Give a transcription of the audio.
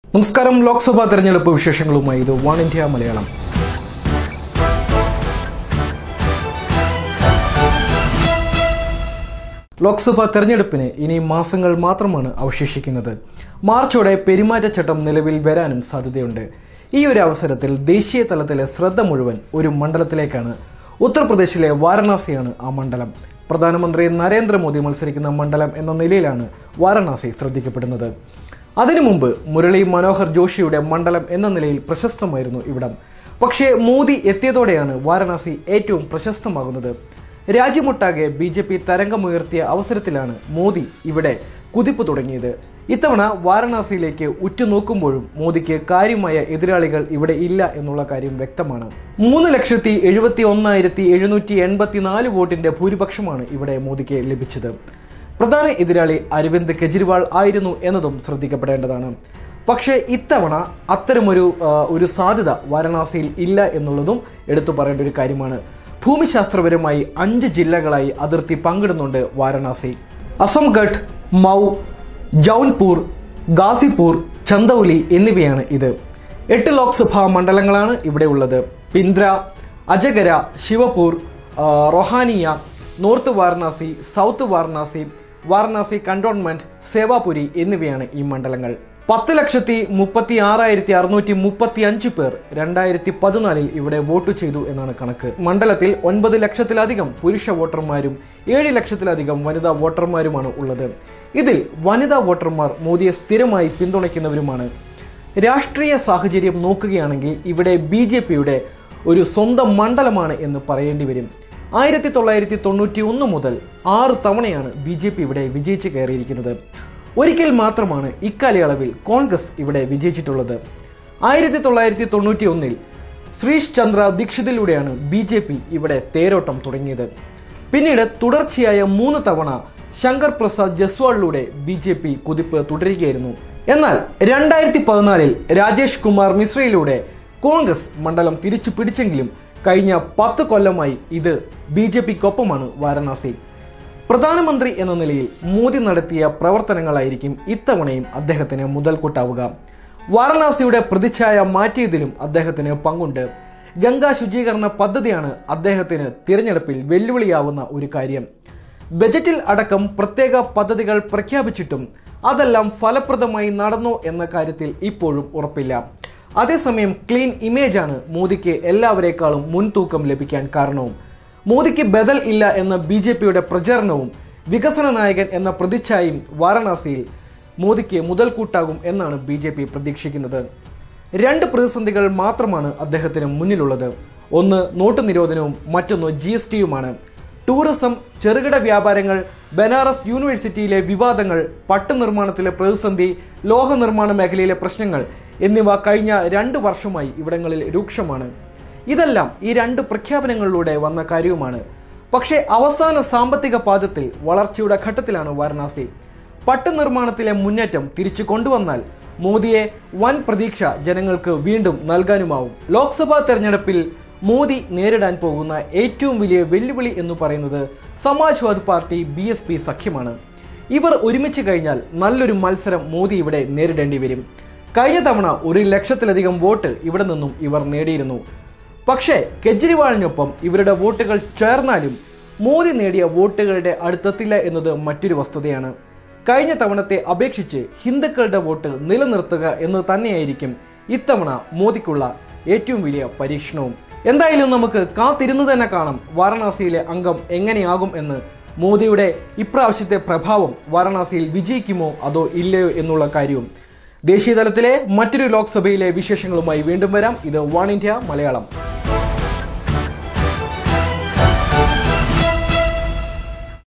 നമസ്കാരം ലോക്സഭാ തെരഞ്ഞെടുപ്പ് വിശേഷങ്ങളുമായി ഇത് വൺ ഇന്ത്യ മലയാളം ലോക്സഭാ തെരഞ്ഞെടുപ്പിന് ഇനി മാസങ്ങൾ മാത്രമാണ് അവശേഷിക്കുന്നത് മാർച്ചോടെ പെരുമാറ്റച്ചട്ടം നിലവിൽ വരാനും സാധ്യതയുണ്ട് ഈ ഒരു അവസരത്തിൽ ദേശീയ തലത്തിലെ ശ്രദ്ധ മുഴുവൻ ഒരു മണ്ഡലത്തിലേക്കാണ് ഉത്തർപ്രദേശിലെ വാരണാസിയാണ് ആ മണ്ഡലം പ്രധാനമന്ത്രി നരേന്ദ്രമോദി മത്സരിക്കുന്ന മണ്ഡലം എന്ന നിലയിലാണ് വാരണാസി ശ്രദ്ധിക്കപ്പെടുന്നത് അതിനു മുമ്പ് മുരളി മനോഹർ ജോഷിയുടെ മണ്ഡലം എന്ന നിലയിൽ പ്രശസ്തമായിരുന്നു ഇവിടം പക്ഷേ മോദി എത്തിയതോടെയാണ് വാരണാസി ഏറ്റവും പ്രശസ്തമാകുന്നത് രാജ്യമൊട്ടാകെ ബി ജെ പി തരംഗമുയർത്തിയ അവസരത്തിലാണ് മോദി ഇവിടെ കുതിപ്പ് തുടങ്ങിയത് ഇത്തവണ വാരണാസിയിലേക്ക് ഉറ്റുനോക്കുമ്പോഴും മോദിക്ക് കാര്യമായ എതിരാളികൾ ഇവിടെ ഇല്ല എന്നുള്ള കാര്യം വ്യക്തമാണ് മൂന്ന് ലക്ഷത്തി എഴുപത്തി ഒന്നായിരത്തി എഴുന്നൂറ്റി എൺപത്തിനാല് വോട്ടിന്റെ ഭൂരിപക്ഷമാണ് ഇവിടെ മോദിക്ക് ലഭിച്ചത് പ്രധാന എതിരാളി അരവിന്ദ് കെജ്രിവാൾ ആയിരുന്നു എന്നതും ശ്രദ്ധിക്കപ്പെടേണ്ടതാണ് പക്ഷേ ഇത്തവണ അത്തരമൊരു ആ, ഒരു സാധ്യത വാരണാസിയിൽ ഇല്ല എന്നുള്ളതും എടുത്തു പറയേണ്ട ഒരു കാര്യമാണ് ഭൂമിശാസ്ത്രപരമായി അഞ്ച് ജില്ലകളായി അതിർത്തി പങ്കിടുന്നുണ്ട് വാരണാസി അസംഗഡ് മൗ ജൗൻപൂർ ഗാസിപൂർ ചന്ദൌലി എന്നിവയാണ് ഇത് എട്ട് ലോക്സഭാ മണ്ഡലങ്ങളാണ് ഇവിടെ ഉള്ളത് പിന്ദ്ര അജഗര ശിവപൂർ ആ, Rohaniya north Varanasi south Varanasi Varanasi cantonment Sevapuri എന്നിവയാണ് ഈ മണ്ഡലങ്ങൾ പത്ത് ലക്ഷത്തി മുപ്പത്തി ആറായിരത്തി അറുന്നൂറ്റി മുപ്പത്തി അഞ്ച് പേർ രണ്ടായിരത്തി പതിനാലിൽ ഇവിടെ വോട്ട് ചെയ്തു എന്നാണ് കണക്ക് മണ്ഡലത്തിൽ ഒൻപത് ലക്ഷത്തിലധികം പുരുഷ വോട്ടർമാരും ഏഴ് ലക്ഷത്തിലധികം വനിതാ വോട്ടർമാരുമാണ് ഉള്ളത് ഇതിൽ വനിതാ വോട്ടർമാർ മോദിയെ സ്ഥിരമായി പിന്തുണയ്ക്കുന്നവരുമാണ് രാഷ്ട്രീയ സാഹചര്യം നോക്കുകയാണെങ്കിൽ ഇവിടെ ബി ജെ പിയുടെ ഒരു സ്വന്തം മണ്ഡലമാണ് എന്ന് പറയേണ്ടി വരും ആയിരത്തി തൊള്ളായിരത്തി തൊണ്ണൂറ്റി ഒന്ന് മുതൽ ആറ് തവണയാണ് ബി ജെ പി ഇവിടെ വിജയിച്ച് കയറിയിരിക്കുന്നത് ഒരിക്കൽ മാത്രമാണ് ഇക്കാലയളവിൽ കോൺഗ്രസ് ഇവിടെ വിജയിച്ചിട്ടുള്ളത് ആയിരത്തി തൊള്ളായിരത്തി തൊണ്ണൂറ്റി ഒന്നിൽ ശ്രീഷ് ചന്ദ്ര ദീക്ഷിതിലൂടെയാണ് ബി ജെ പി ഇവിടെ തേരോട്ടം തുടങ്ങിയത് പിന്നീട് തുടർച്ചയായ മൂന്ന് തവണ ശങ്കർ പ്രസാദ് ജസ്വാളിലൂടെ ബി ജെ പി കുതിപ്പ് തുടരുകയായിരുന്നു എന്നാൽ രണ്ടായിരത്തി പതിനാലിൽ രാജേഷ് കുമാർ മിശ്രയിലൂടെ കോൺഗ്രസ് മണ്ഡലം തിരിച്ചു പിടിച്ചെങ്കിലും കഴിഞ്ഞ പത്ത് കൊല്ലമായി ഇത് ബി ജെ പിക്കൊപ്പമാണ് വാരണാസി പ്രധാനമന്ത്രി എന്ന നിലയിൽ മോദി നടത്തിയ പ്രവർത്തനങ്ങളായിരിക്കും ഇത്തവണയും അദ്ദേഹത്തിന് മുതൽക്കൂട്ടാവുക വാരണാസിയുടെ പ്രതിച്ഛായ മാറ്റിയതിലും അദ്ദേഹത്തിന് പങ്കുണ്ട് ഗംഗാ ശുചീകരണ പദ്ധതിയാണ് അദ്ദേഹത്തിന് തിരഞ്ഞെടുപ്പിൽ വെല്ലുവിളിയാവുന്ന ഒരു കാര്യം ബജറ്റിൽ അടക്കം പ്രത്യേക പദ്ധതികൾ പ്രഖ്യാപിച്ചിട്ടും അതെല്ലാം ഫലപ്രദമായി നടന്നോ എന്ന കാര്യത്തിൽ ഇപ്പോഴും ഉറപ്പില്ല അതേസമയം ക്ലീൻ ഇമേജാണ് മോദിക്ക് എല്ലാവരേക്കാളും മുൻതൂക്കം ലഭിക്കാൻ കാരണവും മോദിക്ക് ബദൽ ഇല്ല എന്ന ബി ജെ പിയുടെ പ്രചരണവും വികസന നായകൻ എന്ന പ്രതിച്ഛായും വാരണാസിയിൽ മോദിക്ക് മുതൽക്കൂട്ടാകും എന്നാണ് ബി ജെ പി പ്രതീക്ഷിക്കുന്നത് രണ്ട് പ്രതിസന്ധികൾ മാത്രമാണ് അദ്ദേഹത്തിന് മുന്നിലുള്ളത് ഒന്ന് നോട്ട് നിരോധനവും മറ്റൊന്ന് ജി എസ് ടിയുമാണ് ടൂറിസം ചെറുകിട വ്യാപാരങ്ങൾ ബനാറസ് യൂണിവേഴ്സിറ്റിയിലെ വിവാദങ്ങൾ പട്ട് നിർമ്മാണത്തിലെ പ്രതിസന്ധി ലോഹ നിർമ്മാണ മേഖലയിലെ പ്രശ്നങ്ങൾ എന്നിവ കഴിഞ്ഞ രണ്ട് വർഷമായി ഇവിടങ്ങളിൽ രൂക്ഷമാണ് ഇതെല്ലാം ഈ രണ്ട് പ്രഖ്യാപനങ്ങളിലൂടെ വന്ന കാര്യവുമാണ് പക്ഷേ അവസാന സാമ്പത്തിക പാദത്തിൽ വളർച്ചയുടെ ഘട്ടത്തിലാണ് വാരണാസി പട്ട് നിർമ്മാണത്തിലെ മുന്നേറ്റം തിരിച്ചു കൊണ്ടുവന്നാൽ മോദിയെ വൻ പ്രതീക്ഷ ജനങ്ങൾക്ക് വീണ്ടും നൽകാനുമാവും ലോക്സഭാ തെരഞ്ഞെടുപ്പിൽ മോദി നേരിടാൻ പോകുന്ന ഏറ്റവും വലിയ വെല്ലുവിളി എന്ന് പറയുന്നത് Samajwad Party B S P സഖ്യമാണ് ഇവർ ഒരുമിച്ച് കഴിഞ്ഞാൽ നല്ലൊരു മത്സരം മോദി ഇവിടെ നേരിടേണ്ടി വരും കഴിഞ്ഞ തവണ ഒരു ലക്ഷത്തിലധികം വോട്ട് ഇവിടെ നിന്നും ഇവർ നേടിയിരുന്നു പക്ഷേ കെജ്രിവാളിനൊപ്പം ഇവരുടെ വോട്ടുകൾ ചേർന്നാലും മോദി നേടിയ വോട്ടുകളുടെ അടുത്തെത്തില്ല എന്നത് മറ്റൊരു വസ്തുതയാണ് കഴിഞ്ഞ തവണത്തെ അപേക്ഷിച്ച് ഹിന്ദുക്കളുടെ വോട്ട് നിലനിർത്തുക എന്ന് തന്നെയായിരിക്കും ഇത്തവണ മോദിക്കുള്ള ഏറ്റവും വലിയ പരീക്ഷണവും എന്തായാലും നമുക്ക് കാത്തിരുന്ന് തന്നെ കാണാം വാരണാസിയിലെ അംഗം എങ്ങനെയാകും എന്ന് മോദിയുടെ ഇപ്രാവശ്യത്തെ പ്രഭാവം വാരണാസിയിൽ വിജയിക്കുമോ അതോ ഇല്ലയോ എന്നുള്ള കാര്യവും ദേശീയ തലത്തിലെ മറ്റൊരു ലോക്സഭയിലെ വിശേഷങ്ങളുമായി വീണ്ടും വരാം ഇത് വൺ ഇന്ത്യ മലയാളം